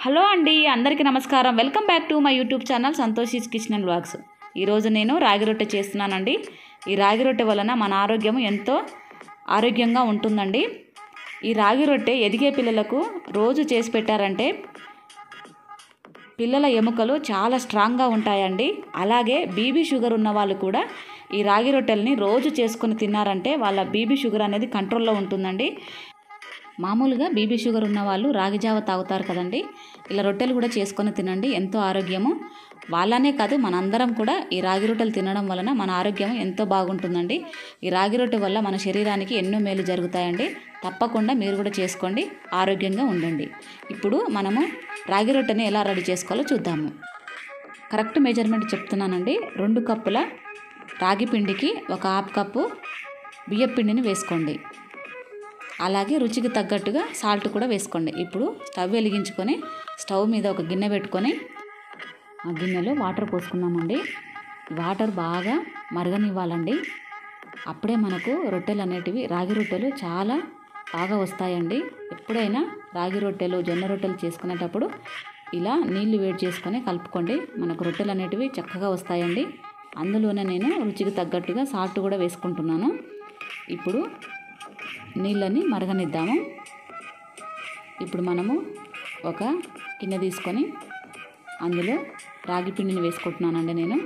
hello అండి అందరికీ నమస్కారం welcome back to my YouTube channel Santoshi's kitchen and vlogs ఈరోజు నేను రాగి రొట్టె చేస్తున్నానండి ఈ రాగి రొట్టె వలన మన ఆరోగ్యం ఎంతో ఆరోగ్యంగా ఉంటుందండి ఈ రాగి రొట్టె ఎదిగే పిల్లలకు రోజు చేసి పెట్టారంటే పిల్లల ఎముకలు చాలా స్ట్రాంగ్గా ఉంటాయండి అలాగే బీబీ షుగర్ ఉన్న వాళ్ళు కూడా ఈ రాగి రొట్టెల్ని రోజు చేసుకొని తిన్నారంటే వాళ్ళ బీబీ షుగర్ అనేది కంట్రోల్లో ఉంటుందండి మామూలుగా బీబీ షుగర్ ఉన్న వాళ్ళు రాగి జావ తాగుతారు కదండి ఇలా రొట్టెలు కూడా చేసుకొని తినండి ఎంతో ఆరోగ్యము వాళ్ళనే కాదు మనందరం కూడా ఈ రాగి రొట్టెలు తినడం వలన మన ఆరోగ్యం ఎంతో బాగుంటుందండి ఈ రాగి రొట్టె వల్ల మన శరీరానికి ఎన్నో మేలు జరుగుతాయండి తప్పకుండా మీరు కూడా చేసుకోండి ఆరోగ్యంగా ఉండండి ఇప్పుడు మనము రాగి రొట్టెని ఎలా రెడీ చేసుకోవాలో చూద్దాము కరెక్ట్ మెజర్మెంట్ చెప్తున్నానండి రెండు కప్పుల రాగి పిండికి ఒక హాఫ్ కప్పు బియ్యం పిండిని వేసుకోండి అలాగే రుచికి తగ్గట్టుగా సాల్ట్ కూడా వేసుకోండి ఇప్పుడు స్టవ్ వెలిగించుకొని స్టవ్ మీద ఒక గిన్నె పెట్టుకొని ఆ గిన్నెలో వాటర్ పోసుకున్నామండి వాటర్ బాగా మరగనివ్వాలండి అప్పుడే మనకు రొట్టెలు అనేటివి రాగి రొట్టెలు చాలా బాగా వస్తాయండి ఎప్పుడైనా రాగి రొట్టెలు జొన్న రొట్టెలు చేసుకునేటప్పుడు ఇలా నీళ్లు వేడి చేసుకొని కలుపుకోండి మనకు రొట్టెలు అనేటివి చక్కగా వస్తాయండి అందులోనే నేను రుచికి తగ్గట్టుగా సాల్ట్ కూడా వేసుకుంటున్నాను ఇప్పుడు నీళ్ళని మరగనిద్దాము ఇప్పుడు మనము ఒక గిన్నె తీసుకొని అందులో రాగి పిండిని వేసుకుంటున్నానండి నేను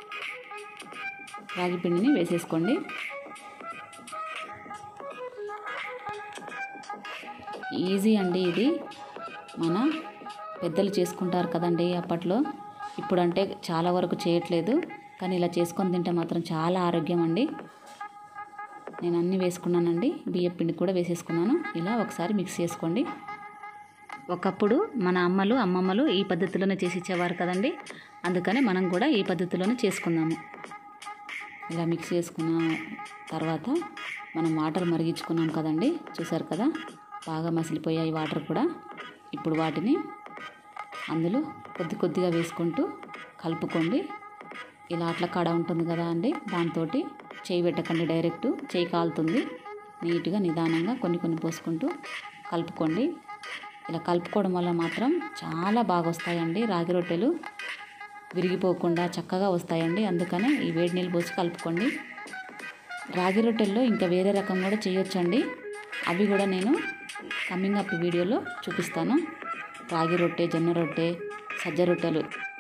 రాగి పిండిని వేసేసుకోండి ఈజీ అండి ఇది మన పెద్దలు చేసుకుంటారు కదండి అప్పట్లో ఇప్పుడంటే చాలా వరకు చేయట్లేదు కానీ ఇలా చేసుకొని తింటే మాత్రం చాలా ఆరోగ్యం అండి నేను అన్నీ వేసుకున్నానండి బియ్యం పిండి కూడా వేసేసుకున్నాను ఇలా ఒకసారి మిక్స్ చేసుకోండి ఒకప్పుడు మన అమ్మలు అమ్మమ్మలు ఈ పద్ధతిలోనే చేసి ఇచ్చేవారు కదండి అందుకని మనం కూడా ఈ పద్ధతిలోనే చేసుకుందాము ఇలా మిక్స్ చేసుకున్న తర్వాత మనం వాటర్ మరిగించుకున్నాం కదండి చూసారు కదా బాగా మసిలిపోయాయి వాటర్ కూడా ఇప్పుడు వాటిని అందులో కొద్ది కొద్దిగా వేసుకుంటూ కలుపుకోండి ఇలా అట్ల కాడ ఉంటుంది కదా అండి దాంతో చేయి పెట్టకండి డైరెక్ట్ చేయి కాలుతుంది నీట్గా నిదానంగా కొన్ని కొన్ని పోసుకుంటూ కలుపుకోండి ఇలా కలుపుకోవడం వల్ల మాత్రం చాలా బాగా వస్తాయండి రాగి రొట్టెలు విరిగిపోకుండా చక్కగా వస్తాయండి అందుకనే ఈ వేడి నీళ్ళు పోసి కలుపుకోండి రాగి రొట్టెల్లో ఇంకా వేరే రకం కూడా చేయొచ్చండి అవి కూడా నేను కమింగ్ అప్ వీడియోలో చూపిస్తాను రాగి రొట్టె జొన్న రొట్టె సజ్జ రొట్టెలు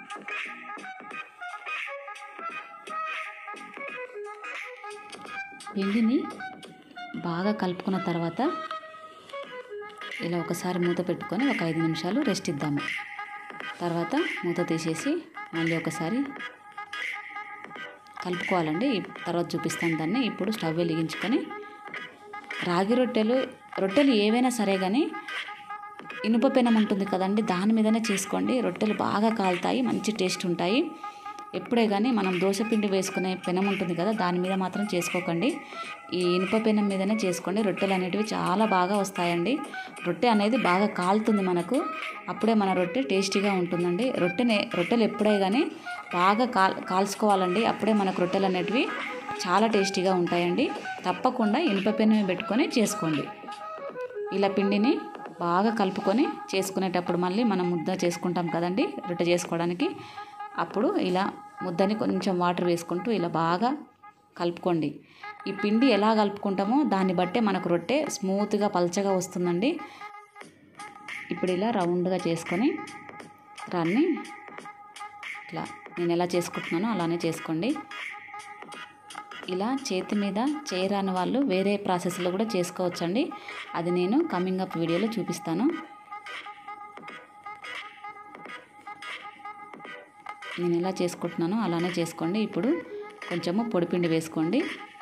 పిండిని బాగా కలుపుకున్న తర్వాత ఇలా ఒకసారి మూత పెట్టుకొని ఒక ఐదు నిమిషాలు రెస్ట్ ఇద్దాము తర్వాత మూత తీసేసి మళ్ళీ ఒకసారి కలుపుకోవాలండి తర్వాత చూపిస్తాను దాన్ని ఇప్పుడు స్టవ్ వెలిగించుకొని రాగి రొట్టెలు రొట్టెలు ఏవైనా సరే కానీ ఇనుప పెనం ఉంటుంది కదండి దాని మీదనే చేసుకోండి రొట్టెలు బాగా కాలుతాయి మంచి టేస్ట్ ఉంటాయి ఎప్పుడే కానీ మనం దోశపిండి వేసుకునే పెనం ఉంటుంది కదా దాని మీద మాత్రం చేసుకోకండి ఈ ఇనుప పెనం మీదనే చేసుకోండి రొట్టెలు అనేటివి చాలా బాగా వస్తాయండి రొట్టె అనేది బాగా కాలుతుంది మనకు అప్పుడే మన రొట్టె టేస్టీగా ఉంటుందండి రొట్టెని రొట్టెలు ఎప్పుడే కానీ బాగా కాల్ కాల్చుకోవాలండి అప్పుడే మనకు రొట్టెలు అనేటివి చాలా టేస్టీగా ఉంటాయండి తప్పకుండా ఇనుప పెనం పెట్టుకొని చేసుకోండి ఇలా పిండిని బాగా కలుపుకొని చేసుకునేటప్పుడు మళ్ళీ మనం ముద్ద చేసుకుంటాం కదండి రొట్టె చేసుకోవడానికి అప్పుడు ఇలా ముద్దని కొంచెం వాటర్ వేసుకుంటూ ఇలా బాగా కలుపుకోండి ఈ పిండి ఎలా కలుపుకుంటామో దాన్ని బట్టే మనకు రొట్టె స్మూత్గా పల్చగా వస్తుందండి ఇప్పుడు ఇలా రౌండ్గా చేసుకొని దాన్ని ఇట్లా నేను ఎలా చేసుకుంటున్నానో అలానే చేసుకోండి ఇలా చేతి మీద చేయరాని వాళ్ళు వేరే ప్రాసెస్లో కూడా చేసుకోవచ్చండి అది నేను కమింగ్ అప్ వీడియోలో చూపిస్తాను నేను ఎలా చేసుకుంటున్నానో అలానే చేసుకోండి ఇప్పుడు కొంచెము పొడిపిండి వేసుకోండి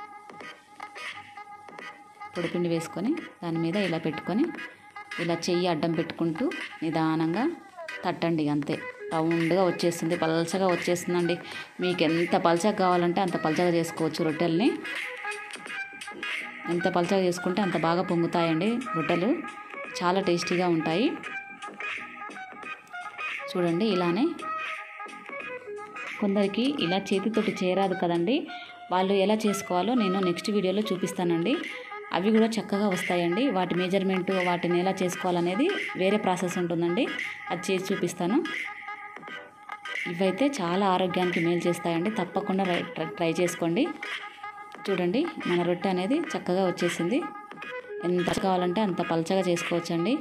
పొడిపిండి వేసుకొని దాని మీద ఇలా పెట్టుకొని ఇలా చెయ్యి అడ్డం పెట్టుకుంటూ నిదానంగా తట్టండి అంతే రౌండ్గా వచ్చేస్తుంది పల్చగా వచ్చేస్తుందండి మీకు ఎంత పల్చగా కావాలంటే అంత పల్చగా చేసుకోవచ్చు రొట్టెల్ని ఎంత పల్చగా చేసుకుంటే అంత బాగా పొంగుతాయండి రొట్టెలు చాలా టేస్టీగా ఉంటాయి చూడండి ఇలానే కొందరికి ఇలా చేతితోటి చేయరాదు కదండి వాళ్ళు ఎలా చేసుకోవాలో నేను నెక్స్ట్ వీడియోలో చూపిస్తానండి అవి కూడా చక్కగా వస్తాయండి వాటి మెజర్మెంట్ వాటిని ఎలా చేసుకోవాలనేది వేరే ప్రాసెస్ ఉంటుందండి అది చేసి చూపిస్తాను ఇవైతే చాలా ఆరోగ్యానికి మేలు చేస్తాయండి తప్పకుండా రై- ట్రై- ట్రై చేసుకోండి చూడండి మన రొట్టె అనేది చక్కగా వచ్చేసింది ఎంత కావాలంటే అంత పలచగా చేసుకోవచ్చండి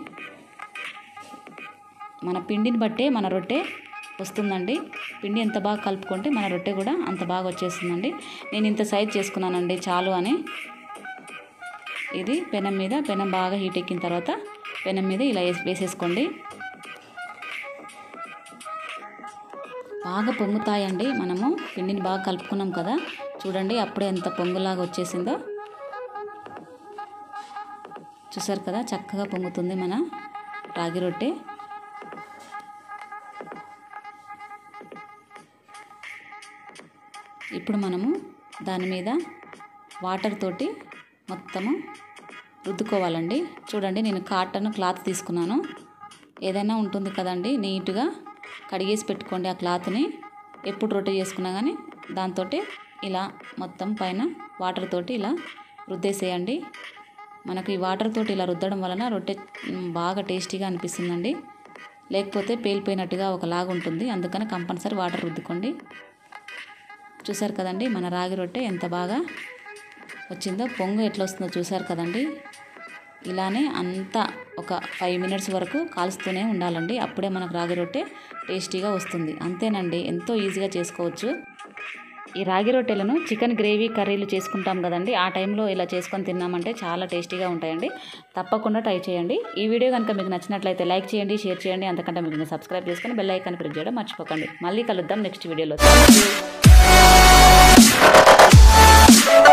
మన పిండిని బట్టే మన రొట్టె వస్తుందండి పిండి ఎంత బాగా కలుపుకుంటే మన రొట్టె కూడా అంత బాగా వచ్చేస్తుందండి నేను ఇంత సైజ్ చేసుకున్నానండి చాలు అని ఇది పెనం మీద పెనం బాగా హీట్ ఎక్కిన తర్వాత పెనం మీద ఇలా వేసి- వేసేసుకోండి బాగా పొంగుతాయండి మనము పిండిని బాగా కలుపుకున్నాం కదా చూడండి అప్పుడే ఎంత పొంగులాగా వచ్చేసిందో చూసారు కదా చక్కగా పొంగుతుంది మన రాగి రొట్టె ఇప్పుడు మనము దాని మీద వాటర్ తోటి మొత్తము రుద్దుకోవాలండి చూడండి నేను కాటన్ క్లాత్ తీసుకున్నాను ఏదైనా ఉంటుంది కదండి నీట్గా కడిగేసి పెట్టుకోండి ఆ క్లాత్ని ఎప్పుడు రొట్టె చేసుకున్నా కానీ దాంతో ఇలా మొత్తం పైన వాటర్ తోటి ఇలా రుద్దేసేయండి మనకు ఈ వాటర్ తోటి ఇలా రుద్దడం వలన రొట్టె మ్, బాగా టేస్టీగా అనిపిస్తుందండి లేకపోతే పేలిపోయినట్టుగా ఒకలాగా ఉంటుంది అందుకని కంపల్సరీ వాటర్ రుద్దుకోండి చూసారు కదండి మన రాగి రొట్టె ఎంత బాగా వచ్చిందో పొంగు ఎట్లా వస్తుందో చూసారు కదండి ఇలానే అంతా ఒక ఫైవ్ మినిట్స్ వరకు కాలుస్తూనే ఉండాలండి అప్పుడే మనకు రాగి రొట్టె టేస్టీగా వస్తుంది అంతేనండి ఎంతో ఈజీగా చేసుకోవచ్చు ఈ రాగి రొట్టెలను చికెన్ గ్రేవీ కర్రీలు చేసుకుంటాం కదండి ఆ టైంలో ఇలా చేసుకొని తిన్నామంటే చాలా టేస్టీగా ఉంటాయండి తప్పకుండా ట్రై చేయండి ఈ వీడియో కనుక మీకు నచ్చినట్లయితే లైక్ చేయండి షేర్ చేయండి అంతకంటే మీకు సబ్స్క్రైబ్ చేసుకొని బెల్ ఐకాన్ ప్రెస్ చేయడం మర్చిపోకండి మళ్ళీ కలుద్దాం నెక్స్ట్ వీడియోలో